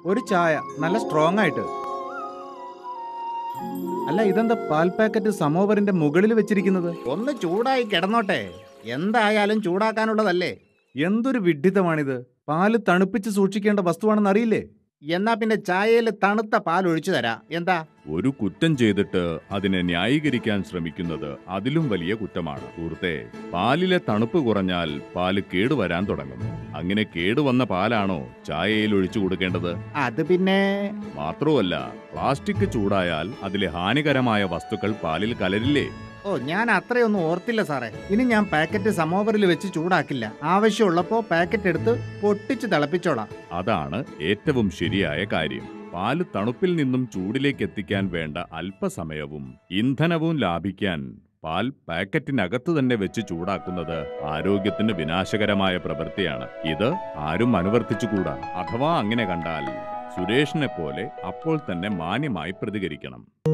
ഒരു ചായ നല്ല സ്ട്രോങ് ആയിട്ട് അല്ല ഇതെന്താ പാൽ പാക്കറ്റ് സമോവറിന്റെ മുകളിൽ വെച്ചിരിക്കുന്നത് ഒന്ന് ചൂടായി കിടന്നോട്ടെ എന്തായാലും ചൂടാക്കാനുള്ളതല്ലേ എന്തൊരു വിഡ്ഢിത്തമാണിത് പാല് തണുപ്പിച്ച് സൂക്ഷിക്കേണ്ട വസ്തുവാണെന്ന് അറിയില്ലേ എന്നാ പിന്നെ ചായയിൽ തണുത്ത പാൽ ഒഴിച്ചു തരാം എന്താ ഒരു കുറ്റം ചെയ്തിട്ട് അതിനെ ന്യായീകരിക്കാൻ ശ്രമിക്കുന്നത് അതിലും വലിയ കുറ്റമാണ് സുഹൃത്തെ പാലിലെ തണുപ്പ് കുറഞ്ഞാൽ പാല് കേടുവരാൻ തുടങ്ങും അങ്ങനെ കേടുവന്ന പാലാണോ ചായയിൽ ഒഴിച്ചു കൊടുക്കേണ്ടത് അത് പിന്നെ മാത്രവുമല്ല പ്ലാസ്റ്റിക് ചൂടായാൽ അതിലെ ഹാനികരമായ വസ്തുക്കൾ പാലിൽ കലരില്ലേ ഓ ഞാൻ അത്രയൊന്നും ഓർത്തില്ല സാറേ ഇനി ഞാൻ പാക്കറ്റ് സമോവറിൽ വെച്ച് ചൂടാക്കില്ല ആവശ്യമുള്ളപ്പോ പാക്കറ്റ് എടുത്ത് പൊട്ടിച്ച് തിളപ്പിച്ചോളാം അതാണ് ഏറ്റവും ശരിയായ കാര്യം പാല് തണുപ്പിൽ നിന്നും ചൂടിലേക്ക് എത്തിക്കാൻ വേണ്ട അല്പസമയവും ഇന്ധനവും ലാഭിക്കാൻ പാൽ പാക്കറ്റിനകത്ത് തന്നെ വെച്ച് ചൂടാക്കുന്നത് ആരോഗ്യത്തിന് വിനാശകരമായ പ്രവൃത്തിയാണ് ഇത് ആരും അനുവർത്തിച്ചുകൂടാ അഥവാ അങ്ങനെ കണ്ടാൽ സുരേഷിനെ പോലെ അപ്പോൾ തന്നെ മാന്യമായി പ്രതികരിക്കണം